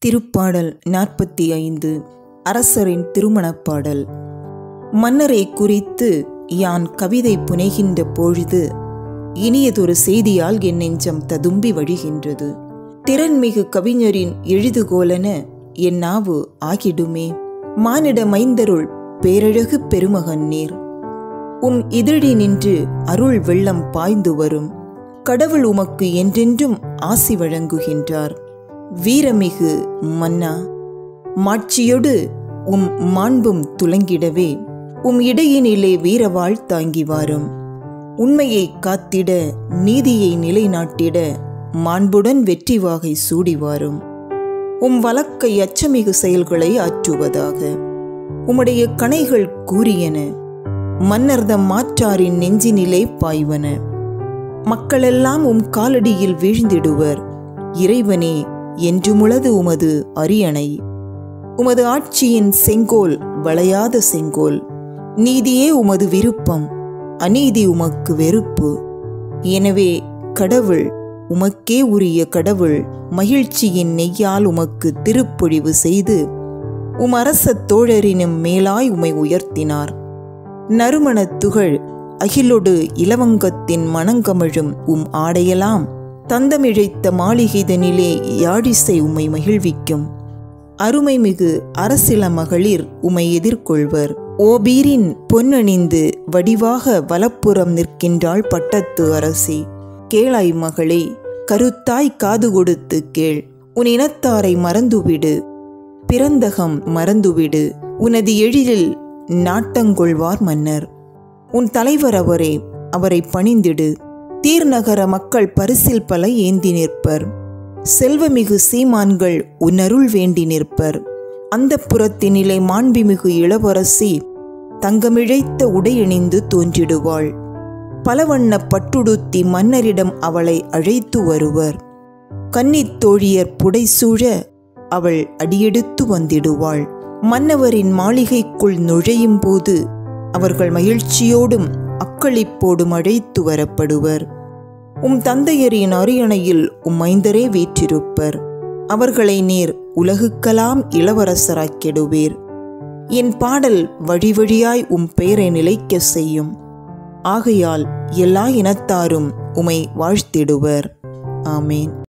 திருப்பாடல் நாற்பத்தி ஐந்து அரசரின் திருமணப் பாடல் மன்னரை குறித்து யான் கவிதை புனைகின்ற பொழுது இனியதொரு செய்தியால் என் நெஞ்சம் ததும்பி வழிகின்றது திறன்மிகு கவிஞரின் எழுதுகோலென என் நாவு ஆகிடுமே மானிட மைந்தருள் பேரழகு பெருமகன் நீர் உம் இதழி நின்று அருள் வெள்ளம் பாய்ந்து வரும் கடவுள் உமக்கு என்றென்றும் ஆசி வழங்குகின்றார் வீரமிகு மன்னா மாட்சியொடு உம் மாண்பும் துலங்கிடவே உம் இடையினிலே வீரவாள் தாங்கி வாரும் உண்மையை காத்திட நீதியை நிலைநாட்டிட மாண்புடன் வெற்றி வாகை சூடி வாரும் உம் வழக்கை அச்சமிகு செயல்களை ஆற்றுவதாக உம்முடைய கணைகள் கூறியன மன்னர்தம் மாற்றாரின் நெஞ்சினிலே பாய்வன மக்களெல்லாம் உம் காலடியில் வீழ்ந்திடுவர் இறைவனே என்றுமுளது உமது அரியணை உமது ஆட்சியின் செங்கோல் வளையாத செங்கோல் நீதியே உமது விருப்பம் அநீதி உமக்கு வெறுப்பு எனவே கடவுள் உமக்கே உரிய கடவுள் மகிழ்ச்சியின் நெய்யால் உமக்கு திருப்பொழிவு செய்து உம் அரச தோழரினும் மேலாய் உமை உயர்த்தினார் நறுமணத் துகள் அகிலொடு இலவங்கத்தின் மணங்கமழும் உம் ஆடையெல்லாம் தந்தமிழைத்த மாளிகைதனிலே யாழிசை உம்மை மகிழ்விக்கும் அருமைமிகு அரசில மகளிர் உமை எதிர்கொள்வர் ஓபீரின் பொன்னணிந்து வடிவாக வலப்புறம் நிற்கின்றாள் பட்டத்து அரசி கேளாய் மகளே கருத்தாய் காது கொடுத்து கேள் உன் இனத்தாரை மறந்துவிடு பிறந்தகம் மறந்துவிடு உனது எழிலில் நாட்டங்கொள்வார் மன்னர் உன் தலைவர் அவரே அவரை பணிந்திடு தீர்நகர மக்கள் பரிசில் பல ஏந்தி நிற்பர் செல்வமிகு சீமான்கள் உன்னருள் வேண்டி நிற்பர் அந்த புறத்தினிலை மாண்பிமிகு இளவரசி தங்கமிழைத்த உடையணிந்து தோன்றிடுவாள் பலவண்ண பட்டுடுத்தி மன்னரிடம் அவளை அழைத்து வருவர் கன்னித் தோழியர் புடைசூழ அவள் அடியெடுத்து வந்திடுவாள் மன்னவரின் மாளிகைக்குள் நுழையும் போது அவர்கள் மகிழ்ச்சியோடும் அக்களிப்போடும் அழைத்து வரப்படுவர் உம் தந்தையரின் அரியணையில் உம் மைந்தரே வீற்றிருப்பர் அவர்களை நீர் உலகுக்கெல்லாம் இளவரசராக்கிடுவீர் என் பாடல் வழி வழியாய் உம் பெயரை நிலைக்க செய்யும் ஆகையால் எல்லா இனத்தாரும் உமை வாழ்த்திடுவர் ஆமேன்